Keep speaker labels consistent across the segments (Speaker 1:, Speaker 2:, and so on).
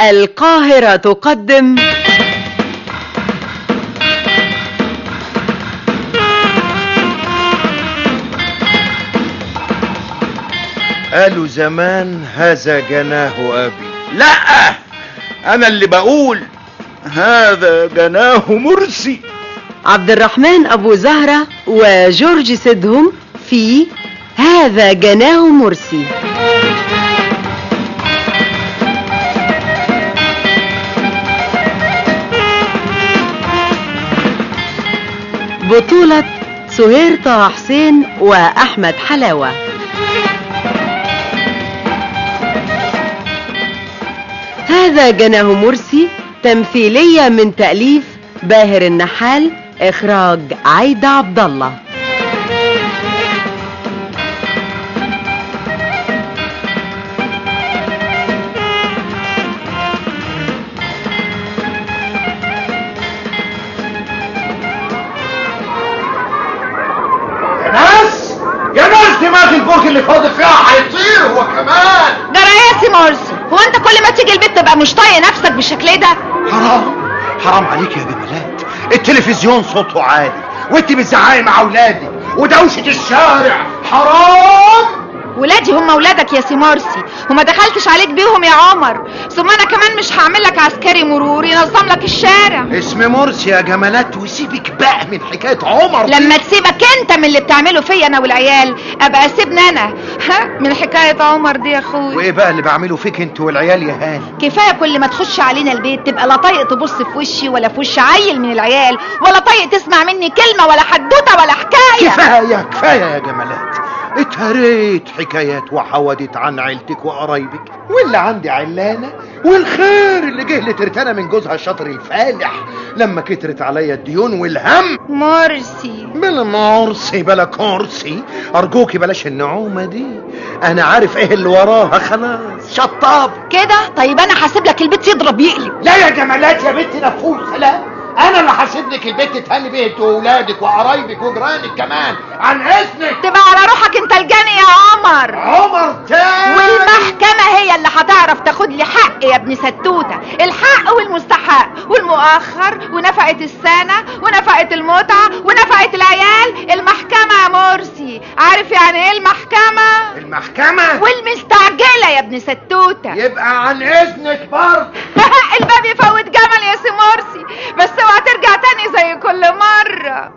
Speaker 1: القاهرة تقدم
Speaker 2: قالوا زمان هذا جناه أبي
Speaker 3: لا انا اللي بقول هذا جناه مرسي
Speaker 1: عبد الرحمن أبو زهرة وجورج سيدهم في هذا جناه مرسي بطولة سهير طه حسين وأحمد حلاوة هذا جناه مرسي تمثيلية من تأليف باهر النحال إخراج عايدة عبد الله
Speaker 3: يا ناس يا ناس دماغ البوك اللي فاضي فيها هيطير هو كمان
Speaker 4: ده رئاسي مرسي هو انت كل ما تيجي البيت تبقى مش طايق نفسك بالشكل ده
Speaker 3: حرام حرام عليك يا جمالات التلفزيون صوته عالي وانت بتزعقي مع اولادك ودوشة الشارع حرام
Speaker 4: ولادي هم ولادك يا سي مرسي وما دخلتش عليك بيهم يا عمر ثم انا كمان مش هعمل لك عسكري مرور ينظم لك الشارع
Speaker 3: اسم مرسي يا جمالات وسيبك بقى من حكاية عمر دي.
Speaker 4: لما تسيبك انت من اللي بتعمله فيا انا والعيال ابقى سيبني انا ها من حكايه عمر دي يا اخوي
Speaker 3: وايه بقى اللي بعمله فيك انت والعيال يا هاني
Speaker 4: كفايه كل ما تخش علينا البيت تبقى لا طايق تبص في وشي ولا في وش عيل من العيال ولا طايق تسمع مني كلمه ولا حدوته ولا حكايه
Speaker 3: كفاية كفاية يا جمالات اتهريت حكايات وحوادث عن عيلتك وقرايبك واللي عندي علانة والخير اللي جه لترتنا من جوزها الشاطر الفالح لما كترت عليا الديون والهم
Speaker 4: مرسي
Speaker 3: بلا مرسي بلا كرسي ارجوكي بلاش النعومة دي انا عارف ايه اللي وراها خلاص شطاب
Speaker 4: كده طيب انا هسيب لك البيت يضرب يقلب
Speaker 3: لا يا جمالات يا بنت نفوس لا انا اللي هسيب لك البيت تهني بيه انت واولادك وقرايبك وجيرانك كمان عن اذنك
Speaker 4: تبقى على روحك انت الجاني يا عمر
Speaker 3: عمر تاني
Speaker 4: والمحكمة هي اللي هتعرف تاخد لي حق يا ابن ستوتة الحق والمستحق والمؤخر ونفقة السنة ونفقة المتعة ونفقة العيال المحكمة يا مرسي عارف يعني ايه المحكمة
Speaker 3: المحكمة
Speaker 4: والمستعجلة يا ابن ستوتة
Speaker 3: يبقى عن اذنك برضه
Speaker 4: الباب يفوت جمل يا سي مرسي بس اوعى ترجع تاني زي كل مرة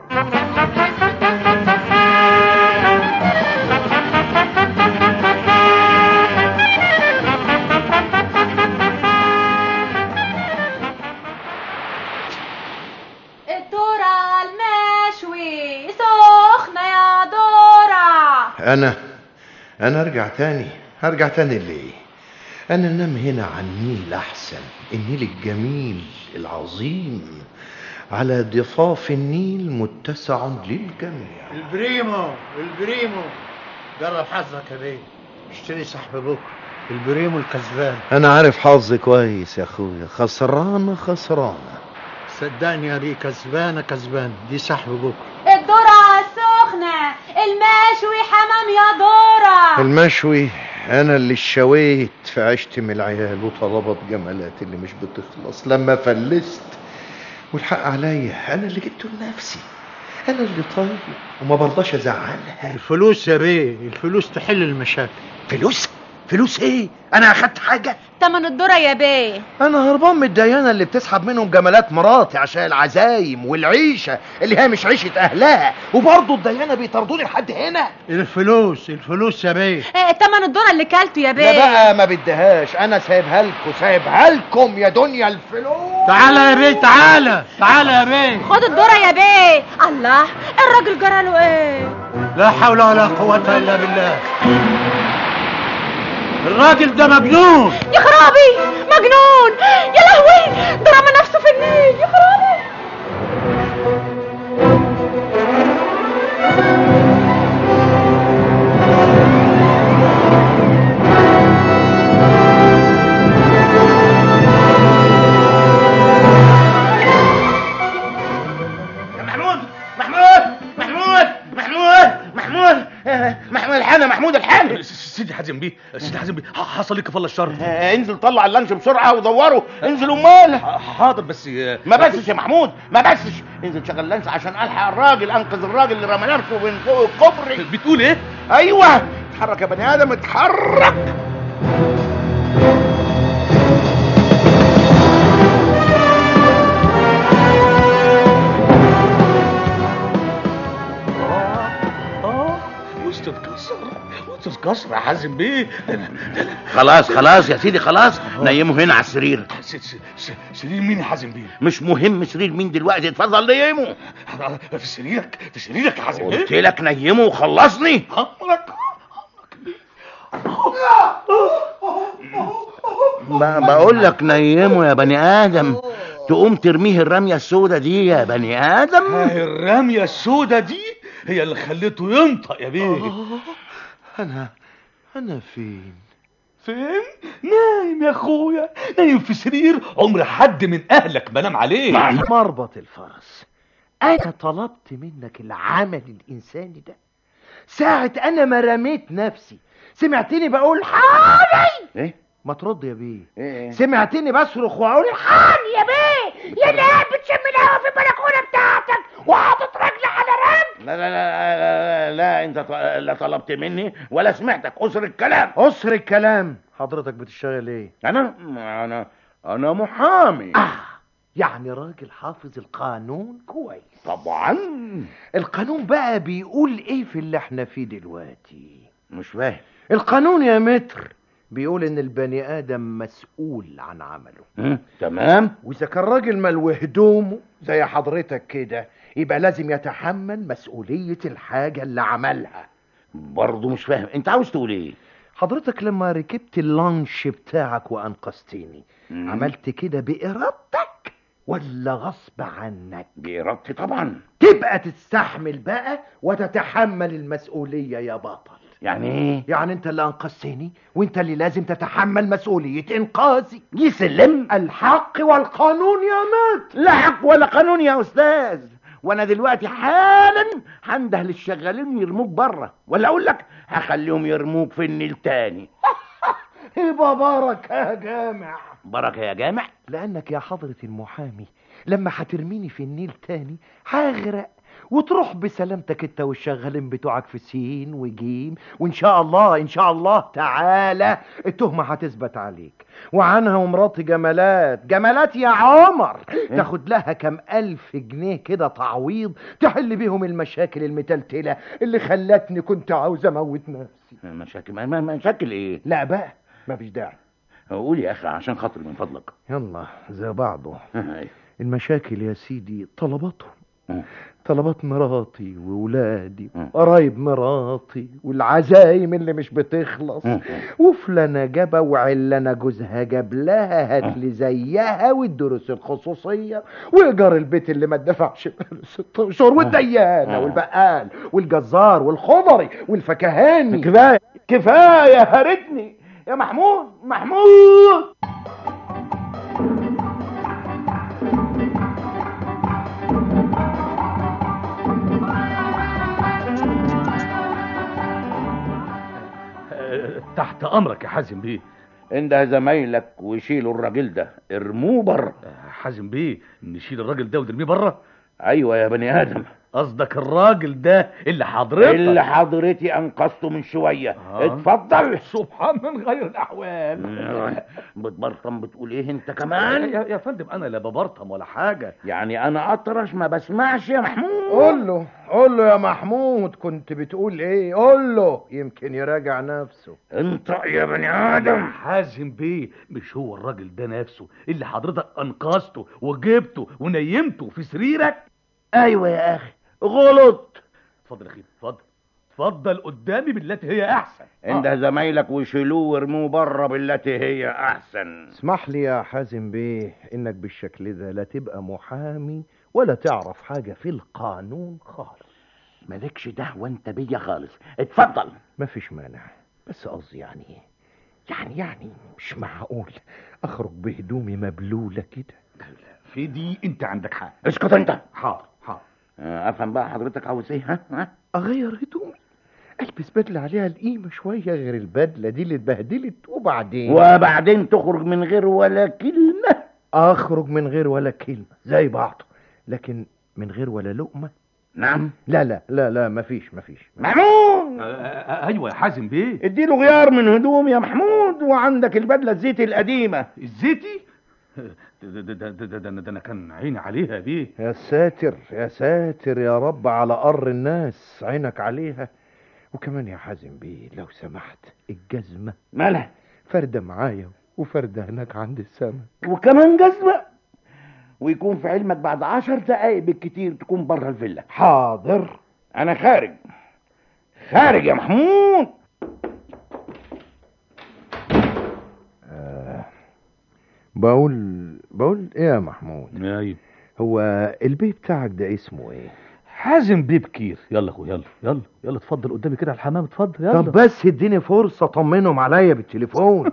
Speaker 5: الذرة المشوي سخنة يا ذرة
Speaker 2: أنا أنا أرجع تاني هرجع تاني ليه أنا أنام هنا على النيل أحسن النيل الجميل العظيم على ضفاف النيل متسع للجميع
Speaker 6: البريمو البريمو جرب حظك يا بيه اشتري سحب بكره البريمو الكسبان
Speaker 2: أنا عارف حظي كويس يا أخويا خسرانة خسرانة
Speaker 6: صدقني يا بيه كسبانه كسبانه دي سحب بكره
Speaker 5: الذرة السخنة المشوي حمام يا ذرة
Speaker 2: المشوي أنا اللي شويت في عشت من العيال وطلبات جمالات اللي مش بتخلص لما فلست والحق عليا أنا اللي جبته لنفسي أنا اللي طيب وما برضاش أزعلها
Speaker 6: الفلوس يا بيه الفلوس تحل المشاكل
Speaker 3: فلوس فلوس ايه انا اخدت حاجة
Speaker 5: تمن الذرة يا بيه
Speaker 3: انا هربان من الديانة اللي بتسحب منهم جمالات مراتي عشان العزايم والعيشة اللي هي مش عيشة اهلها وبرضه الديانة بيطردوني لحد هنا
Speaker 6: الفلوس الفلوس يا بيه
Speaker 5: اه تمن الذرة اللي كلته يا
Speaker 3: لا
Speaker 5: بيه
Speaker 3: بقى ما بديهاش انا سايبها لكم سايبها لكم يا دنيا الفلوس
Speaker 6: تعالى يا بيه تعالى تعالى يا بيه
Speaker 5: خد الذرة يا بيه الله الراجل جراله ايه
Speaker 6: لا حول ولا قوة إلا بالله الراجل ده مجنون
Speaker 5: يا خرابي مجنون يا لهوي ده رمى نفسه في النيل يا خرابي
Speaker 3: محمود محمود محمود محمود محمود محمود الحنا محمود الحنا
Speaker 7: سيدي حازم بيه سيدي حازم بيه ح- حصل لك فل الشر
Speaker 8: آه، انزل طلع اللانش بسرعه ودوره انزل امال
Speaker 7: حاضر بس آه،
Speaker 8: ما بسش يا محمود ما بسش انزل شغل لانش عشان الحق الراجل انقذ الراجل اللي رمى نفسه من فوق الكوبري
Speaker 7: بتقول ايه
Speaker 8: ايوه اتحرك يا بني ادم اتحرك
Speaker 7: اه وسط اتكسر وسط اتكسر يا حازم بيه
Speaker 8: خلاص خلاص يا سيدي خلاص نيمه هنا على السرير
Speaker 7: س- س- س- سرير مين يا حازم بيه
Speaker 8: مش مهم سرير مين دلوقتي اتفضل نيمه
Speaker 7: في سريرك في سريرك يا حازم
Speaker 8: قلت
Speaker 7: بيه
Speaker 8: لك نيمه وخلصني
Speaker 7: امرك
Speaker 8: ما بقول لك نيمه يا بني ادم تقوم ترميه الرميه السوداء دي يا بني ادم
Speaker 7: هاي الرمية السودة دي هي اللي خليته ينطق يا بيه
Speaker 2: انا انا فين
Speaker 7: فين؟ نايم يا اخويا نايم في سرير عمر حد من اهلك ما نام عليه
Speaker 3: مربط الفرس انا طلبت منك العمل الانساني ده ساعة انا ما رميت نفسي سمعتني بقول حالي
Speaker 8: ايه
Speaker 3: ما ترد يا بيه
Speaker 8: ايه
Speaker 3: سمعتني بصرخ واقول حالي يا بيه يا اللي قاعد بتشم الهوا في البلكونه بتاعتك وحاطط رجل على رجل
Speaker 8: لا لا لا لا, لا انت ط- لا طلبت مني ولا سمعتك اسر الكلام
Speaker 3: اسر الكلام حضرتك بتشتغل ايه
Speaker 8: انا انا انا محامي
Speaker 3: اه يعني راجل حافظ القانون كويس
Speaker 8: طبعا
Speaker 3: القانون بقى بيقول ايه في اللي احنا فيه دلوقتي
Speaker 8: مش فاهم
Speaker 3: القانون يا متر بيقول ان البني ادم مسؤول عن عمله
Speaker 8: مم، تمام
Speaker 3: واذا كان راجل ملو هدومه زي حضرتك كده يبقى لازم يتحمل مسؤولية الحاجة اللي عملها
Speaker 8: برضه مش فاهم انت عاوز تقول ايه
Speaker 3: حضرتك لما ركبت اللانش بتاعك وانقذتني
Speaker 8: مم.
Speaker 3: عملت كده بإرادتك ولا غصب عنك
Speaker 8: بإرادتي طبعا
Speaker 3: تبقى تستحمل بقى وتتحمل المسؤولية يا بطل
Speaker 8: يعني ايه
Speaker 3: يعني انت اللي انقذتني وانت اللي لازم تتحمل مسؤولية انقاذي
Speaker 8: يسلم
Speaker 3: الحق والقانون يا مات
Speaker 8: لا حق ولا قانون يا استاذ وانا دلوقتي حالا هنده للشغالين يرموك بره ولا اقول لك هخليهم يرموك في النيل تاني
Speaker 3: يبقى بركة يا جامع
Speaker 8: بركه يا جامع
Speaker 3: لأنك يا حضرة المحامي لما هترميني في النيل تاني هغرق وتروح بسلامتك انت والشغالين بتوعك في سين وجيم وان شاء الله ان شاء الله تعالى التهمة هتثبت عليك وعنها ومراتي جمالات جمالات يا عمر تاخد لها كم ألف جنيه كده تعويض تحل بيهم المشاكل المتلتلة اللي خلتني كنت عاوز اموت نفسي
Speaker 8: مشاكل ما- ما- مشاكل ايه
Speaker 3: لا بقى مفيش داعي
Speaker 8: قول يا اخي عشان خاطري من فضلك
Speaker 3: يلا زي بعضه
Speaker 8: أيوة.
Speaker 3: المشاكل يا سيدي طلباتهم
Speaker 8: مم.
Speaker 3: طلبات مراتي وولادي
Speaker 8: مم.
Speaker 3: وقرايب مراتي والعزايم اللي مش بتخلص
Speaker 8: مم.
Speaker 3: وفلانة جابة وعلانة جوزها جاب لها هات لي زيها والدروس الخصوصية وإيجار البيت اللي ما اتدفعش بقاله ست أشهر والديانة
Speaker 8: مم.
Speaker 3: والبقال والجزار والخضري والفكهاني
Speaker 8: كفايه كفايه هرتني يا محمود محمود
Speaker 7: آه، تحت امرك يا حازم بيه
Speaker 8: انت زمايلك وشيلوا الراجل ده ارموه بره
Speaker 7: آه، حازم بيه نشيل الراجل ده ونرميه بره
Speaker 8: ايوه يا بني ادم
Speaker 7: قصدك الراجل ده اللي حضرتك
Speaker 8: اللي حضرتي انقذته من شويه
Speaker 7: آه.
Speaker 8: اتفضل
Speaker 7: سبحان من غير الاحوال
Speaker 8: بتبرطم بتقول ايه انت
Speaker 7: يا,
Speaker 8: كمان
Speaker 7: يا فندم انا لا ببرطم ولا حاجه
Speaker 8: يعني انا اطرش ما بسمعش يا محمود
Speaker 3: قول له قول له يا محمود كنت بتقول ايه قول له يمكن يراجع نفسه
Speaker 8: انت يا بني ادم
Speaker 7: حازم بيه مش هو الراجل ده نفسه اللي حضرتك انقذته وجبته ونيمته في سريرك
Speaker 8: ايوه يا اخي غلط
Speaker 7: اتفضل يا اخي اتفضل اتفضل قدامي بالتي هي احسن
Speaker 8: انت زمايلك وشيلوه وارموه بره بالتي هي احسن
Speaker 3: اسمح لي يا حازم بيه انك بالشكل ده لا تبقى محامي ولا تعرف حاجة في القانون خالص
Speaker 8: مالكش دعوه انت بيا خالص اتفضل
Speaker 3: مفيش مانع بس قصدي يعني يعني يعني مش معقول اخرج بهدومي مبلولة كده
Speaker 7: في دي انت عندك حق
Speaker 8: اسكت انت
Speaker 7: حاضر حاضر
Speaker 8: اه، افهم بقى حضرتك عاوز ايه ها ها
Speaker 3: اغير هدومي
Speaker 2: البس بدله عليها القيمه شويه غير البدله دي اللي اتبهدلت وبعدين
Speaker 8: وبعدين تخرج من غير ولا كلمة
Speaker 2: اخرج من غير ولا كلمه زي بعض لكن من غير ولا لقمه
Speaker 8: نعم
Speaker 2: لا لا لا لا مفيش مفيش
Speaker 8: محمود
Speaker 7: آه، آه، ايوه يا حازم بيه
Speaker 8: اديله غيار من هدوم يا محمود وعندك البدلة الزيت القديمة
Speaker 7: الزيتي ده ده ده ده, ده, ده, ده انا كان عيني عليها بيه
Speaker 2: يا ساتر يا ساتر يا رب على قر الناس عينك عليها وكمان يا حازم بيه لو سمحت الجزمه
Speaker 8: مالها
Speaker 2: فرده معايا وفرده هناك عند السما
Speaker 8: وكمان جزمة ويكون في علمك بعد عشر دقايق بالكتير تكون بره الفيلا
Speaker 2: حاضر
Speaker 8: انا خارج خارج يا محمود
Speaker 2: بقول بقول ايه يا محمود
Speaker 7: ايوه
Speaker 2: هو البيه بتاعك ده اسمه ايه
Speaker 7: حازم بيه بكير يلا اخويا يلا يلا يلا اتفضل قدامي كده على الحمام اتفضل يلا
Speaker 2: طب بس اديني فرصه طمنهم عليا بالتليفون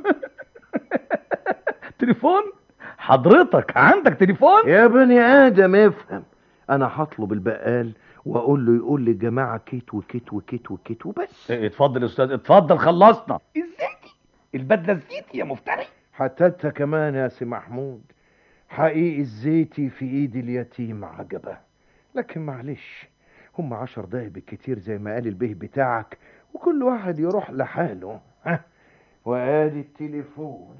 Speaker 7: تليفون حضرتك عندك تليفون
Speaker 2: يا بني ادم افهم انا هطلب البقال واقول له يقول للجماعه كيت وكيت وكيت وكيت وبس
Speaker 7: إيه، اتفضل يا استاذ اتفضل خلصنا الزيتي البدله الزيتي يا مفتري
Speaker 2: حتى انت كمان يا سي محمود حقيقي الزيتي في ايد اليتيم عجبه لكن معلش هم عشر دقايق بالكتير زي ما قال البيه بتاعك وكل واحد يروح لحاله ها وادي التليفون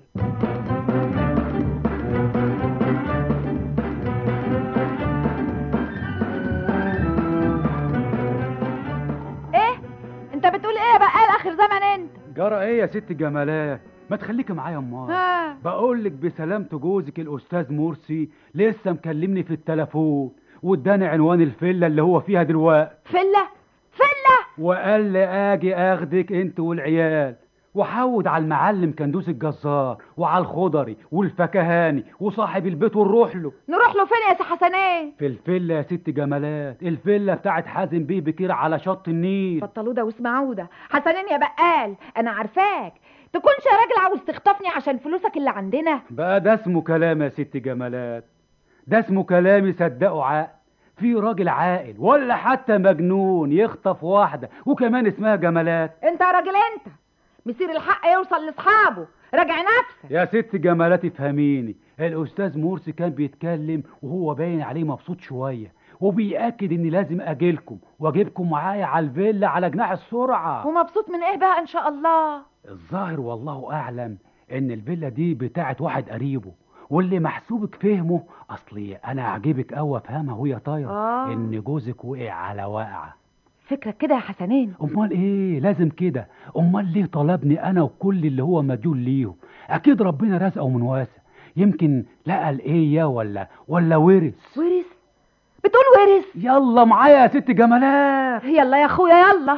Speaker 4: ايه انت بتقول ايه يا بقال اخر زمن انت
Speaker 9: جرى ايه يا ست جمالات ما تخليكي معايا امال
Speaker 4: ها
Speaker 9: بقول لك بسلامة جوزك الاستاذ مرسي لسه مكلمني في التليفون واداني عنوان الفيلا اللي هو فيها دلوقتي
Speaker 4: فله فله
Speaker 9: وقال لي اجي اخدك انت والعيال وحود على المعلم كندوس الجزار وعلى الخضري والفكهاني وصاحب البيت ونروح له
Speaker 4: نروح له فين يا سي حسنين
Speaker 9: في الفيلا يا ست جمالات الفيلا بتاعت حازم بيه بكير على شط النيل
Speaker 4: بطلوا ده واسمعوا ده حسنين يا بقال انا عارفاك تكونش يا راجل عاوز تخطفني عشان فلوسك اللي عندنا
Speaker 9: بقى ده اسمه كلام يا ست جمالات ده اسمه كلام يصدقه عقل في راجل عاقل ولا حتى مجنون يخطف واحدة وكمان اسمها جمالات
Speaker 4: انت يا راجل انت مسير الحق يوصل لاصحابه راجع نفسك
Speaker 9: يا ست جمالات افهميني الاستاذ مرسي كان بيتكلم وهو باين عليه مبسوط شوية وبيأكد اني لازم اجيلكم واجيبكم معايا على الفيلا على جناح السرعة
Speaker 4: ومبسوط من ايه بقى ان شاء الله
Speaker 9: الظاهر والله اعلم ان الفيلا دي بتاعت واحد قريبه واللي محسوبك فهمه اصلي انا عجبك قوي افهمها وهي طايره
Speaker 4: آه.
Speaker 9: ان جوزك وقع على واقعه
Speaker 4: فكرك كده يا حسنين
Speaker 9: امال ايه لازم كده امال ليه طلبني انا وكل اللي هو مديون ليهم اكيد ربنا رزقه من واسع يمكن لقى الايه ولا ولا ورث
Speaker 4: ورث بتقول ورث
Speaker 9: يلا معايا يا ست جمالات
Speaker 4: يلا يا اخويا يلا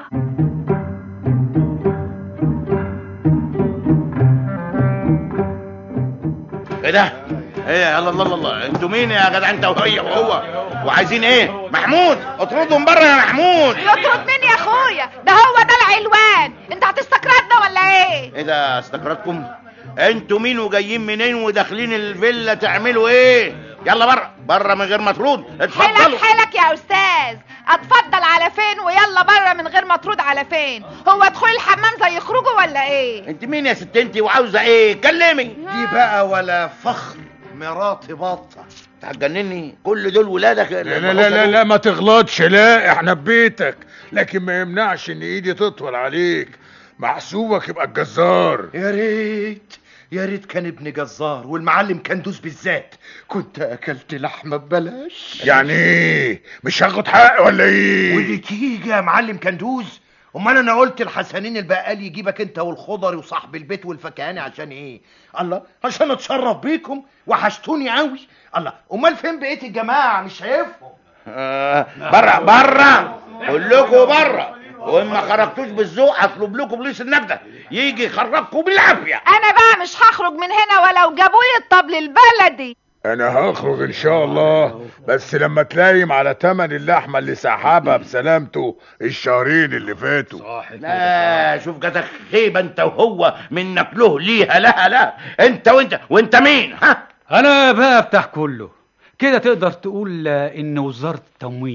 Speaker 8: ايه ده ايه يلا الله الله الله انتوا مين يا جدع انت وهي وهو وعايزين ايه محمود اطردهم بره يا محمود
Speaker 4: يطرد مين يا اخويا ده هو ده العلوان انت هتستكردنا ولا ايه
Speaker 8: ايه ده استكرتكم انتوا مين وجايين منين وداخلين الفيلا تعملوا ايه يلا بره بره من غير مطرود اتفضلوا
Speaker 4: حيلك حيلك يا استاذ اتفضل على فين ويلا بره من غير مطرود على فين هو دخول الحمام زي يخرجوا ولا ايه
Speaker 8: انت مين يا ست انت وعاوزه ايه كلمي
Speaker 3: دي بقى ولا فخر مراتي بطه
Speaker 8: هتجنني كل دول ولادك
Speaker 10: لا لا لا لا, لا ما تغلطش لا احنا في بيتك لكن ما يمنعش ان ايدي تطول عليك محسوبك يبقى الجزار
Speaker 3: يا ريت يا ريت كان ابن جزار والمعلم كندوس بالذات كنت اكلت لحمه ببلاش
Speaker 10: يعني ايه مش هاخد حق ولا ايه
Speaker 3: ودي تيجي يا معلم كندوز امال انا قلت الحسنين البقال يجيبك انت والخضري وصاحب البيت والفكهاني عشان ايه الله عشان اتشرف بيكم وحشتوني قوي الله امال فين بقيه الجماعه مش شايفهم
Speaker 8: آه بره بره كلكم بره وان ما خرجتوش بالذوق هطلب لكم بوليس النجده يجي يخرجكم بالعافيه
Speaker 4: انا بقى مش هخرج من هنا ولو جابوا لي الطبل البلدي
Speaker 10: انا هخرج ان شاء الله بس لما تلايم على تمن اللحمه اللي سحبها بسلامته الشهرين اللي فاتوا
Speaker 8: لا شوف جاتك خيبه انت وهو منك له ليها لها لا انت وانت وانت مين ها
Speaker 9: انا بقى افتح كله كده تقدر تقول آه، ان وزارة التموين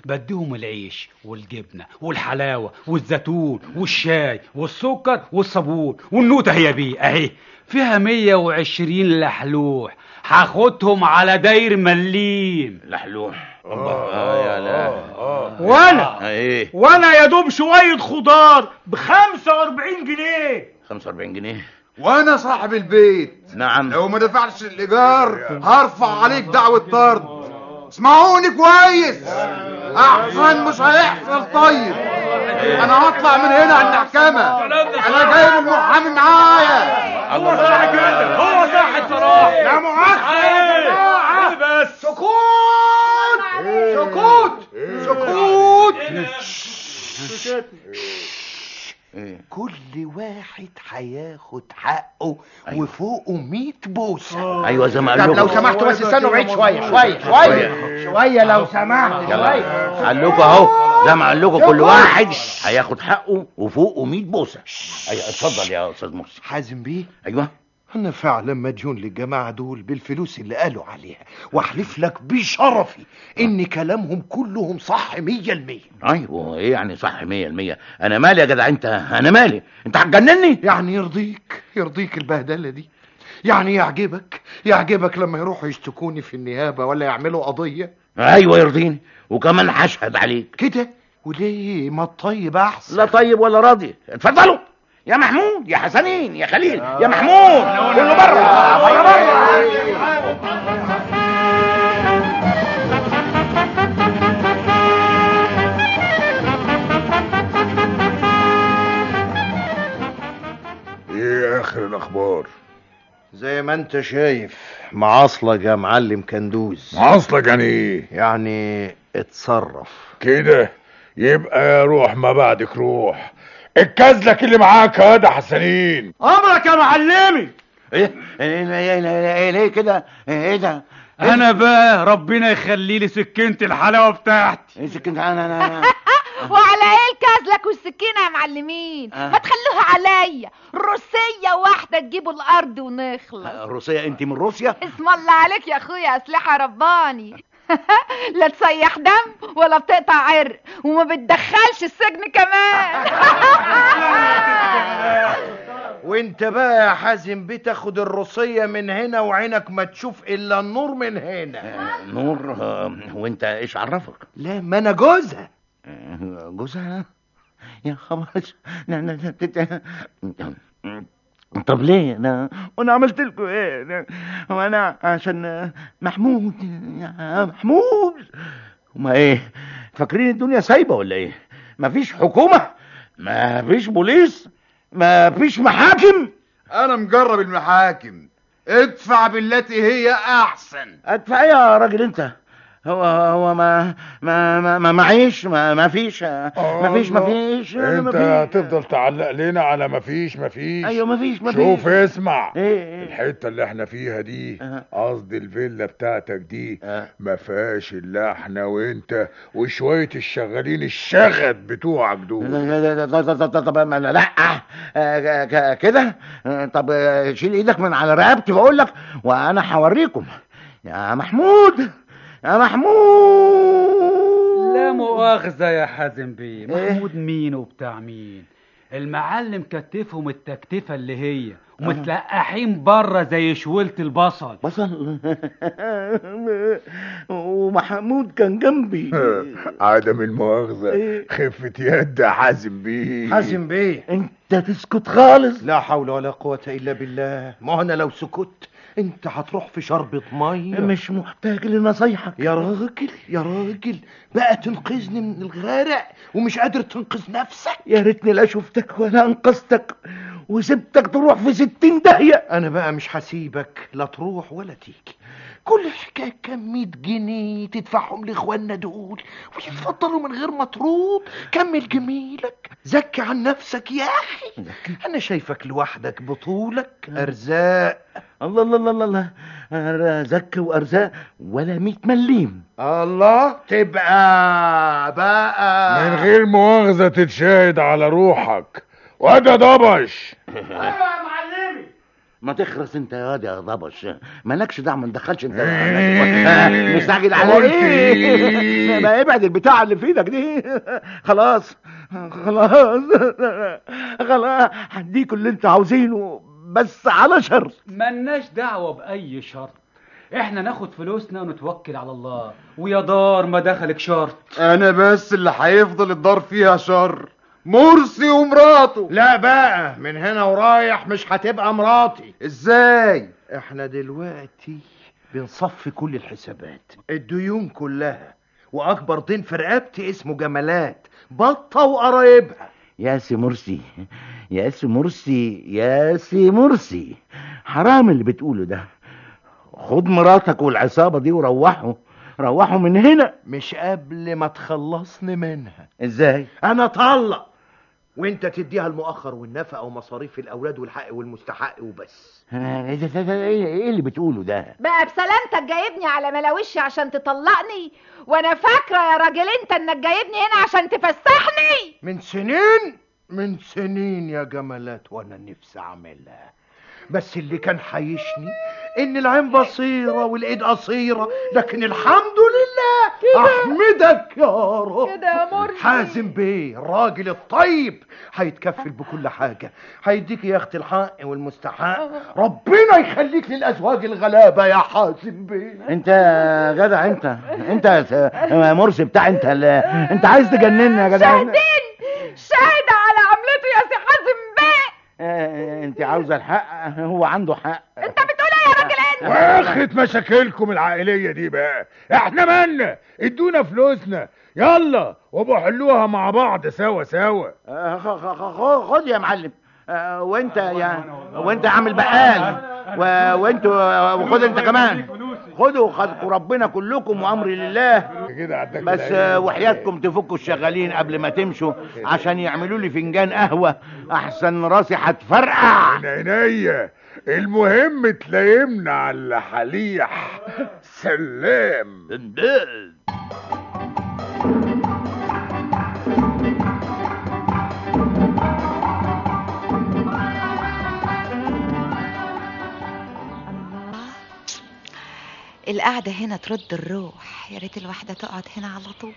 Speaker 9: بديهم العيش والجبنة والحلاوة والزيتون والشاي والسكر والصابون والنوتة هي بيه اهي فيها 120 لحلوح هاخدهم على داير مليم
Speaker 8: لحلوح الله آه يا لا
Speaker 6: وانا
Speaker 8: ايه
Speaker 6: وانا يا دوب شويه خضار ب 45 جنيه
Speaker 8: 45 جنيه
Speaker 3: وانا صاحب البيت
Speaker 8: نعم
Speaker 3: لو ما دفعتش الايجار هرفع عليك دعوة طرد اسمعوني كويس احسن مش هيحصل طيب انا هطلع من هنا على المحكمة انا جايب المحامي معايا
Speaker 6: هو صح كده هو صح بصراحه
Speaker 3: لا مؤاخذة يا جماعة
Speaker 6: بس
Speaker 3: سكوت سكوت سكوت
Speaker 8: إيه؟
Speaker 3: كل واحد هياخد حقه وفوقه 100 بوسه
Speaker 8: ايوه زي ما قال
Speaker 3: طب
Speaker 8: لكم
Speaker 3: لو سمحتوا بس استنوا بعيد شويه شويه شويه شويه لو سمحت شويه
Speaker 8: قال لكم اهو زي ما قال لكم كل واحد هياخد حقه وفوقه 100 بوسه ايوه اتفضل يا استاذ مرسي
Speaker 3: حازم بيه
Speaker 8: ايوه
Speaker 3: انا فعلا مديون للجماعه دول بالفلوس اللي قالوا عليها واحلف لك بشرفي ان كلامهم كلهم صح 100%
Speaker 8: ايوه ايه يعني صح 100% انا مالي يا جدع انت انا مالي انت هتجنني
Speaker 3: يعني يرضيك يرضيك البهدله دي يعني يعجبك يعجبك لما يروحوا يشتكوني في النيابه ولا يعملوا قضيه
Speaker 8: ايوه يرضيني وكمان هشهد عليك
Speaker 3: كده وليه ما الطيب احسن
Speaker 8: لا طيب ولا راضي اتفضلوا يا محمود يا حسنين يا خليل يا محمود كله بره بره بره
Speaker 10: ايه اخر الاخبار
Speaker 3: زي ما انت شايف معاصلك يا معلم كندوز
Speaker 10: معاصلك يعني ايه
Speaker 3: يعني اتصرف
Speaker 10: كده يبقى روح ما بعدك روح الكزلك اللي معاك هذا حسنين
Speaker 6: امرك يا معلمي
Speaker 8: ايه ايه ايه ايه ايه ليه كده ايه ده
Speaker 9: انا بقى ربنا يخلي لي سكينة الحلاوة بتاعتي
Speaker 8: ايه سكنت انا انا
Speaker 4: وعلى ايه الكازلك والسكينه يا معلمين
Speaker 8: آه.
Speaker 4: ما تخلوها عليا روسيه واحده تجيبوا الارض ونخلص
Speaker 8: روسيا انت من روسيا
Speaker 4: اسم الله عليك يا اخويا اسلحه رباني لا تسيح دم ولا بتقطع عرق وما بتدخلش السجن كمان
Speaker 3: وانت بقى يا حازم بتاخد الروسية من هنا وعينك ما تشوف الا النور من هنا
Speaker 8: نور آه، وانت ايش عرفك
Speaker 3: لا ما انا جوزها
Speaker 8: آه، جوزها يا خبر لا لا لا تت- طب ليه انا وانا عملت لكم ايه وانا عشان محمود يا محمود هما ايه فاكرين الدنيا سايبه ولا ايه مفيش حكومه مفيش بوليس مفيش محاكم
Speaker 3: انا مجرب المحاكم ادفع بالتي هي احسن
Speaker 8: ادفع إيه يا راجل انت هو هو ما ما ما, ما معيش ما, ما فيش ما فيش ما فيش ما
Speaker 10: انت
Speaker 8: فيش.
Speaker 10: هتفضل تعلق لنا على مفيش مفيش
Speaker 8: ايوه ما فيش ما فيش
Speaker 10: شوف اسمع
Speaker 8: ايه ايه
Speaker 10: الحته اللي احنا فيها دي
Speaker 8: أه.
Speaker 10: قصدي الفيلا بتاعتك دي
Speaker 8: أه.
Speaker 10: ما فيهاش الا احنا وانت وشويه الشغالين الشغد بتوعك دول
Speaker 8: طب ما لا لا آه، ك- كده آه، طب آه، شيل ايدك من على رقبتي بقول لك وانا هوريكم يا محمود يا محمود
Speaker 9: لا مؤاخذة يا حازم بيه
Speaker 8: إيه؟
Speaker 9: محمود مين وبتاع مين المعلم كتفهم التكتفة اللي هي ومتلقحين بره زي شولة البصل
Speaker 8: بصل ومحمود كان جنبي
Speaker 10: عدم المؤاخذه
Speaker 8: إيه؟
Speaker 10: خفه يد يا حازم بيه
Speaker 3: حازم بيه
Speaker 8: انت تسكت خالص
Speaker 3: لا حول ولا قوة الا بالله ما انا لو سكت انت هتروح في شربة مية
Speaker 8: مش محتاج لنصايحك
Speaker 3: يا راجل يا راجل بقى تنقذني من الغارق ومش قادر تنقذ نفسك
Speaker 8: يا ريتني لا شفتك ولا انقذتك وسبتك تروح في ستين داهية
Speaker 3: انا بقى مش هسيبك لا تروح ولا تيجي كل الحكايه كام 100 جنيه تدفعهم لاخواننا دول ويتفضلوا من غير ما تروض كمل جميلك زكي عن نفسك يا اخي انا شايفك لوحدك بطولك ارزاق
Speaker 8: الله الله الله الله, الله. رزق وارزاق ولا مية مليم
Speaker 3: الله تبقى بقى
Speaker 10: من غير مؤاخذه تتشاهد على روحك وده ضبش
Speaker 6: ايوه يا معلمي
Speaker 8: ما تخرس انت يا واد يا ضبش مالكش دعوه ما ندخلش انت
Speaker 10: إيه.
Speaker 8: مستعجل على
Speaker 10: قلت
Speaker 8: ايه
Speaker 10: إيه؟
Speaker 8: ما ابعد البتاع اللي في ايدك دي خلاص خلاص خلاص هديكوا اللي انتوا عاوزينه بس على شرط
Speaker 9: ملناش دعوة بأي شرط احنا ناخد فلوسنا ونتوكل على الله ويا دار ما دخلك شرط
Speaker 3: انا بس اللي هيفضل الدار فيها شر مرسي ومراته
Speaker 2: لا بقى من هنا ورايح مش هتبقى مراتي
Speaker 3: ازاي
Speaker 2: احنا دلوقتي بنصفي كل الحسابات الديون كلها واكبر دين في رقبتي اسمه جمالات بطه وقرايبها
Speaker 8: يا سي مرسي يا سي مرسي يا سي مرسي حرام اللي بتقوله ده خد مراتك والعصابة دي وروحوا روحوا من هنا
Speaker 2: مش قبل ما تخلصني منها
Speaker 8: ازاي
Speaker 2: انا طلق وانت تديها المؤخر والنفقه ومصاريف الاولاد والحق والمستحق وبس
Speaker 8: ايه ده- ده- ده- ايه إيه اللي بتقوله ده
Speaker 4: بقى بسلامتك جايبني على ملاوشي عشان تطلقني وانا فاكره يا راجل انت انك جايبني هنا عشان تفسحني
Speaker 2: من سنين من سنين يا جمالات وانا نفسي اعملها بس اللي كان حيشني ان العين بصيرة والايد قصيرة لكن الحمد لله احمدك يا رب
Speaker 4: كده يا مرسي.
Speaker 2: حازم بيه الراجل الطيب هيتكفل بكل حاجة هيديك يا اختي الحق والمستحق ربنا يخليك للازواج الغلابة يا حازم بيه
Speaker 8: انت يا جدع انت انت يا س- يا مرسي بتاع انت اللي انت عايز تجنني يا جدع
Speaker 4: شاهدين شاهد على عملته يا سي حازم بيه
Speaker 8: اه، انت عاوزه الحق هو عنده حق
Speaker 4: انت بتقول ايه يا راجل انت
Speaker 10: واخد مشاكلكم العائلية دي بقى احنا مالنا ادونا فلوسنا يلا وابقوا حلوها مع بعض سوا سوا
Speaker 8: اه، خ- خ- خ- خد يا معلم اه، وانت يا وانت يا عم البقال و- وانتوا وخد انت كمان خدوا خدكوا ربنا كلكم وامري لله
Speaker 10: كده عدك
Speaker 8: بس اه، وحياتكم تفكوا الشغالين قبل ما تمشوا عشان يعملوا لي فنجان قهوه احسن راسي هتفرقع
Speaker 10: من عينيا المهم تلايمنا على حليح سلام
Speaker 4: القعدة هنا ترد الروح يا ريت الواحدة تقعد هنا على طول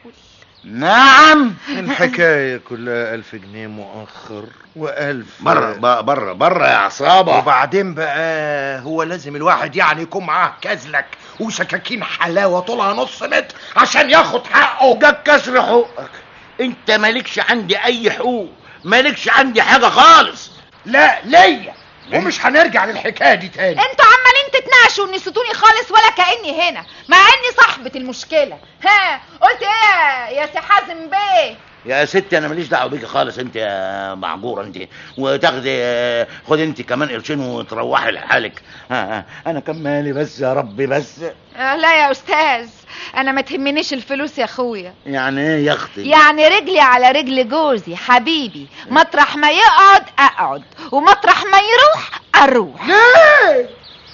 Speaker 8: نعم
Speaker 2: الحكاية كلها ألف جنيه مؤخر وألف
Speaker 8: بره بره بره يا عصابه
Speaker 2: وبعدين بقى هو لازم الواحد يعني يكون معاه كزلك وسكاكين حلاوة طولها نص متر عشان ياخد حقه
Speaker 8: ده كسر حقوقك انت مالكش عندي اي حقوق مالكش عندي حاجه خالص
Speaker 2: لا ليا ومش هنرجع للحكاية دي تاني
Speaker 4: انتوا عمالين تتناقشوا ونسيتوني خالص ولا كأني هنا مع اني صاحبة المشكلة ها قلت ايه يا سي حازم بيه
Speaker 8: يا ستي انا ماليش دعوه بيكي خالص انت يا معجوره انت وتاخدي خد انت كمان قرشين وتروحي لحالك ها، ها، انا كان مالي بس يا ربي بس
Speaker 4: آه لا يا استاذ انا ما تهمنيش الفلوس يا اخويا
Speaker 8: يعني ايه يا اختي
Speaker 4: يعني رجلي على رجل جوزي حبيبي مطرح ما يقعد اقعد ومطرح ما يروح اروح
Speaker 2: ليه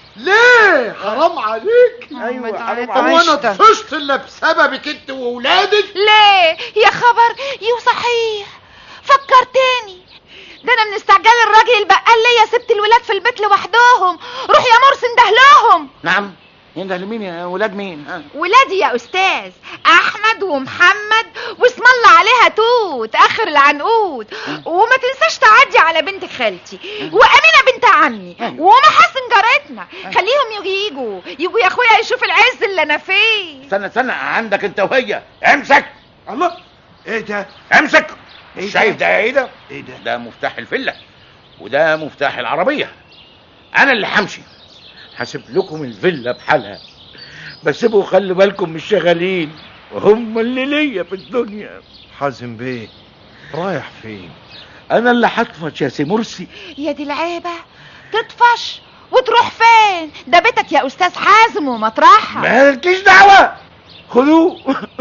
Speaker 2: ليه حرام عليك
Speaker 8: ايوه حرام
Speaker 2: هو انا طفشت الا بسببك انت واولادك
Speaker 4: ليه يا خبر يو صحيح فكرتني ده انا من استعجال الراجل البقال ليا سبت الولاد في البيت لوحدهم روح يا مرسي انده لهم
Speaker 8: نعم ينده لمين يا ولاد مين ها؟
Speaker 4: ولادي يا استاذ احمد ومحمد واسم الله عليها توت اخر العنقود وما تنساش تعدي على بنت خالتي وامينه بنت عمي ومحاسن جارتنا خليهم يجي يجوا يجوا يا اخويا يشوف العز اللي انا فيه
Speaker 8: استنى استنى عندك انت وهي امسك
Speaker 2: الله ايه ده
Speaker 8: امسك
Speaker 2: إيه ده؟
Speaker 8: شايف ده ايه ده
Speaker 2: ايه ده
Speaker 8: ده مفتاح الفيلا وده مفتاح العربية أنا اللي همشي هسيب لكم الفيلا بحالها بس ابقوا خلي بالكم من الشغالين وهم اللي ليا في الدنيا
Speaker 2: حازم بيه رايح فين
Speaker 8: أنا اللي هطفش يا سي مرسي
Speaker 4: يا دي العيبه تطفش وتروح فين ده بيتك يا استاذ حازم ومطرحها
Speaker 8: مالكيش دعوة خدوه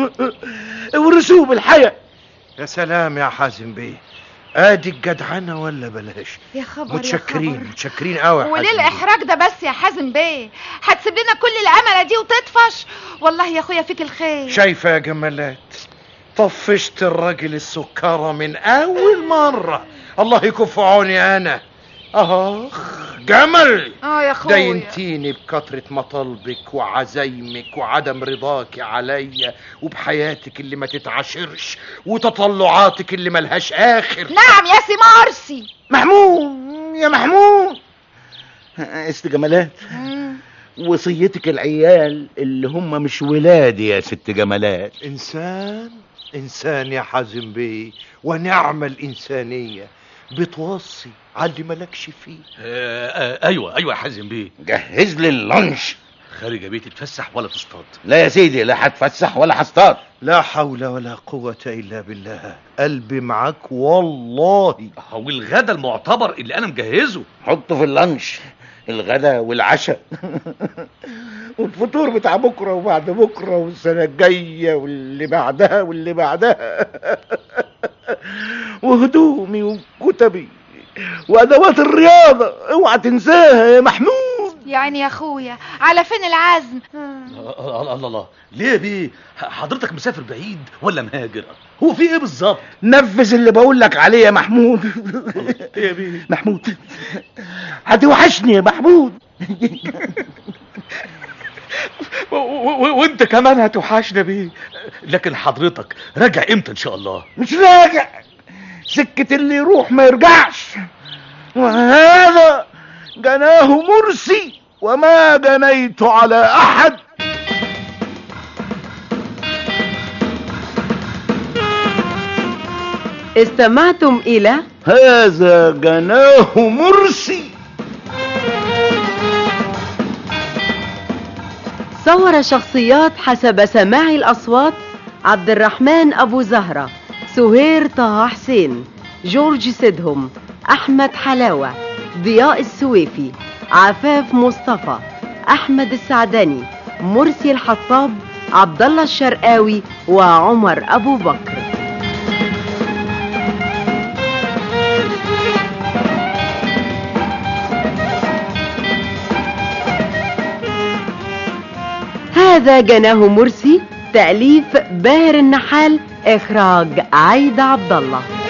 Speaker 8: ورثوه بالحياة
Speaker 2: يا سلام يا حازم بيه ادي الجدعنة ولا بلاش
Speaker 4: يا خبر
Speaker 2: متشكرين
Speaker 4: يا خبر.
Speaker 2: متشكرين قوي يا
Speaker 4: وليه
Speaker 2: حازم بيه.
Speaker 4: الاحراج ده بس يا حازم بيه هتسيب لنا كل العمله دي وتطفش والله يا اخويا فيك الخير
Speaker 2: شايفة يا جمالات طفشت الراجل السكرة من أول مرة الله يكف عوني أنا أخ
Speaker 10: جمل
Speaker 4: اه يا
Speaker 3: ده
Speaker 4: اخويا
Speaker 3: ينتيني بكثرة مطالبك وعزايمك وعدم رضاك عليا وبحياتك اللي ما تتعاشرش وتطلعاتك اللي ملهاش آخر
Speaker 4: نعم يا سي مرسي
Speaker 8: محمود يا محمود است جمالات وصيتك العيال اللي هم مش ولادي يا ست جمالات
Speaker 3: إنسان إنسان يا حازم بيه ونعم الإنسانية بتوصي على اللي مالكش فيه
Speaker 7: آه آه ايوه ايوه يا حازم بيه
Speaker 8: جهز لي اللانش
Speaker 7: خارج يا بيه تتفسح ولا تصطاد
Speaker 8: لا يا سيدي لا هتفسح ولا هصطاد
Speaker 3: لا حول ولا قوة إلا بالله قلبي معاك والله
Speaker 7: هو الغدا المعتبر اللي انا مجهزه
Speaker 8: حطه في اللانش الغدا والعشاء والفطور بتاع بكره وبعد بكره والسنه الجايه واللي بعدها واللي بعدها وهدومي وكتبي وادوات الرياضه اوعى تنساها يا محمود
Speaker 4: يعني يا اخويا على فين العزم
Speaker 7: آه، الله الله الله ليه يا بيه حضرتك مسافر بعيد ولا مهاجر هو في ايه بالظبط
Speaker 8: نفذ اللي بقول لك عليه يا محمود
Speaker 7: ايه يا بيه
Speaker 8: محمود هتوحشني يا محمود
Speaker 7: و- و- وانت كمان هتوحشنا بيه لكن حضرتك راجع امتى ان شاء الله
Speaker 8: مش راجع سكة اللي يروح ما يرجعش وهذا جناه مرسي وما جنيت على احد
Speaker 1: استمعتم إلى
Speaker 8: هذا جناه مرسي
Speaker 1: صور شخصيات حسب سماع الأصوات عبد الرحمن أبو زهرة سهير طه حسين جورج سيدهم أحمد حلاوة ضياء السويفي عفاف مصطفى أحمد السعدني مرسي الحطاب عبد الله الشرقاوي وعمر أبو بكر هذا جناه مرسي تأليف باهر النحال إخراج عايدة عبد الله